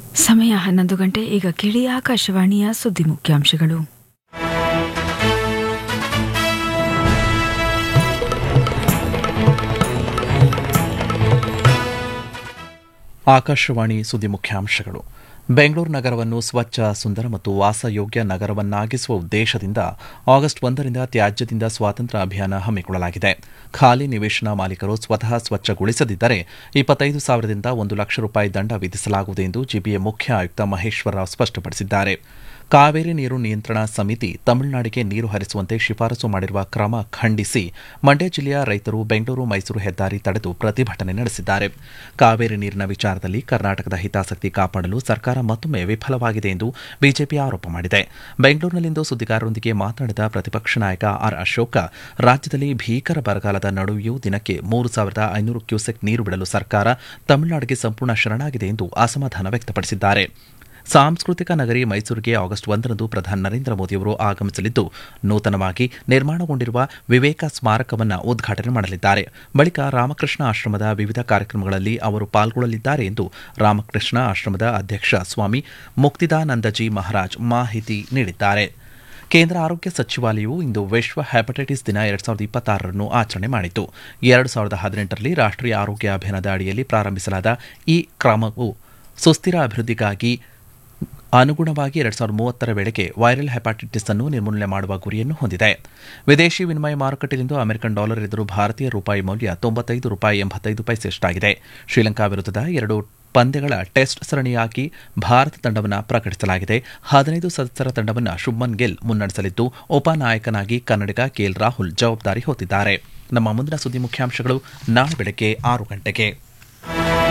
ಸಮಯ ಹನ್ನೊಂದು ಗಂಟೆ ಈಗ ಕೇಳಿ ಆಕಾಶವಾಣಿಯ ಸುದ್ದಿ ಮುಖ್ಯಾಂಶಗಳು ಆಕಾಶವಾಣಿ ಸುದ್ದಿ ಮುಖ್ಯಾಂಶಗಳು ಬೆಂಗಳೂರು ನಗರವನ್ನು ಸ್ವಚ್ಛ ಸುಂದರ ಮತ್ತು ವಾಸಯೋಗ್ಯ ನಗರವನ್ನಾಗಿಸುವ ಉದ್ದೇಶದಿಂದ ಆಗಸ್ಟ್ ಒಂದರಿಂದ ತ್ಯಾಜ್ಯದಿಂದ ಸ್ವಾತಂತ್ರ್ಯ ಅಭಿಯಾನ ಹಮ್ಮಿಕೊಳ್ಳಲಾಗಿದೆ ಖಾಲಿ ನಿವೇಶನ ಮಾಲೀಕರು ಸ್ವತಃ ಸ್ವಚ್ಛಗೊಳಿಸದಿದ್ದರೆ ಇಪ್ಪತ್ತೈದು ಸಾವಿರದಿಂದ ಒಂದು ಲಕ್ಷ ರೂಪಾಯಿ ದಂಡ ವಿಧಿಸಲಾಗುವುದು ಎಂದು ಜಿಬಿಎ ಮುಖ್ಯ ಆಯುಕ್ತ ಮಹೇಶ್ವರರಾವ್ ಸ್ಪಷ್ಟಪಡಿಸಿದ್ದಾರೆ ಕಾವೇರಿ ನೀರು ನಿಯಂತ್ರಣ ಸಮಿತಿ ತಮಿಳುನಾಡಿಗೆ ನೀರು ಹರಿಸುವಂತೆ ಶಿಫಾರಸು ಮಾಡಿರುವ ಕ್ರಮ ಖಂಡಿಸಿ ಮಂಡ್ಯ ಜಿಲ್ಲೆಯ ರೈತರು ಬೆಂಗಳೂರು ಮೈಸೂರು ಹೆದ್ದಾರಿ ತಡೆದು ಪ್ರತಿಭಟನೆ ನಡೆಸಿದ್ದಾರೆ ಕಾವೇರಿ ನೀರಿನ ವಿಚಾರದಲ್ಲಿ ಕರ್ನಾಟಕದ ಹಿತಾಸಕ್ತಿ ಕಾಪಾಡಲು ಸರ್ಕಾರ ಮತ್ತೊಮ್ಮೆ ವಿಫಲವಾಗಿದೆ ಎಂದು ಬಿಜೆಪಿ ಆರೋಪ ಮಾಡಿದೆ ಬೆಂಗಳೂರಿನಲ್ಲಿಂದು ಸುದ್ದಿಗಾರರೊಂದಿಗೆ ಮಾತನಾಡಿದ ಪ್ರತಿಪಕ್ಷ ನಾಯಕ ಆರ್ ಅಶೋಕ ರಾಜ್ಯದಲ್ಲಿ ಭೀಕರ ಬರಗಾಲದ ನಡುವೆಯೂ ದಿನಕ್ಕೆ ಮೂರು ಸಾವಿರದ ಐನೂರು ಕ್ಯೂಸೆಕ್ ನೀರು ಬಿಡಲು ಸರ್ಕಾರ ತಮಿಳುನಾಡಿಗೆ ಸಂಪೂರ್ಣ ಶರಣಾಗಿದೆ ಎಂದು ಅಸಮಾಧಾನ ವ್ಯಕ್ತಪಡಿಸಿದ್ದಾರೆ ಸಾಂಸ್ಕೃತಿಕ ನಗರಿ ಮೈಸೂರಿಗೆ ಆಗಸ್ಟ್ ಒಂದರಂದು ಪ್ರಧಾನಿ ನರೇಂದ್ರ ಮೋದಿಯವರು ಆಗಮಿಸಲಿದ್ದು ನೂತನವಾಗಿ ನಿರ್ಮಾಣಗೊಂಡಿರುವ ವಿವೇಕ ಸ್ಮಾರಕವನ್ನು ಉದ್ಘಾಟನೆ ಮಾಡಲಿದ್ದಾರೆ ಬಳಿಕ ರಾಮಕೃಷ್ಣ ಆಶ್ರಮದ ವಿವಿಧ ಕಾರ್ಯಕ್ರಮಗಳಲ್ಲಿ ಅವರು ಪಾಲ್ಗೊಳ್ಳಲಿದ್ದಾರೆ ಎಂದು ರಾಮಕೃಷ್ಣ ಆಶ್ರಮದ ಅಧ್ಯಕ್ಷ ಸ್ವಾಮಿ ಮುಕ್ತಿದಾನಂದಜಿ ಮಹಾರಾಜ್ ಮಾಹಿತಿ ನೀಡಿದ್ದಾರೆ ಕೇಂದ್ರ ಆರೋಗ್ಯ ಸಚಿವಾಲಯವು ಇಂದು ವಿಶ್ವ ಹೆಪಟೈಟಿಸ್ ದಿನ ಎರಡ್ ಸಾವಿರದ ಇಪ್ಪತ್ತಾರರನ್ನು ಆಚರಣೆ ಮಾಡಿತು ಎರಡು ಸಾವಿರದ ಹದಿನೆಂಟರಲ್ಲಿ ರಾಷ್ಟೀಯ ಆರೋಗ್ಯ ಅಭಿಯಾನದ ಅಡಿಯಲ್ಲಿ ಪ್ರಾರಂಭಿಸಲಾದ ಈ ಕ್ರಮವು ಸುಸ್ಥಿರ ಅಭಿವೃದ್ಧಿಗಾಗಿ ಅನುಗುಣವಾಗಿ ಎರಡ್ ಸಾವಿರದ ಮೂವತ್ತರ ವೇಳೆಗೆ ವೈರಲ್ ಹೆಪಾಟೈಟಿಸ್ ಅನ್ನು ನಿರ್ಮೂಲನೆ ಮಾಡುವ ಗುರಿಯನ್ನು ಹೊಂದಿದೆ ವಿದೇಶಿ ವಿನಿಮಯ ಮಾರುಕಟ್ಟೆಯಲ್ಲಿಂದು ಅಮೆರಿಕನ್ ಡಾಲರ್ ಎದುರು ಭಾರತೀಯ ರೂಪಾಯಿ ಮೌಲ್ಯ ತೊಂಬತ್ತೈದು ರೂಪಾಯಿ ಎಂಬತ್ತೈದು ಪೈಸೆಯಷ್ಟಾಗಿದೆ ಶ್ರೀಲಂಕಾ ವಿರುದ್ಧದ ಎರಡು ಪಂದ್ಯಗಳ ಟೆಸ್ಟ್ ಸರಣಿಯಾಗಿ ಭಾರತ ತಂಡವನ್ನು ಪ್ರಕಟಿಸಲಾಗಿದೆ ಹದಿನೈದು ಸದಸ್ಯರ ತಂಡವನ್ನು ಶುಭ್ಮನ್ ಗಿಲ್ ಮುನ್ನಡೆಸಲಿದ್ದು ಉಪನಾಯಕನಾಗಿ ಕನ್ನಡಿಗ ಕೆಎಲ್ ರಾಹುಲ್ ಜವಾಬ್ದಾರಿ ಹೊತ್ತಿದ್ದಾರೆ ನಮ್ಮ ಮುಂದಿನ ಸುದ್ದಿ ಮುಖ್ಯಾಂಶಗಳು ನಾಳೆ ಬೆಳಗ್ಗೆ ಆರು ಗಂಟೆಗೆ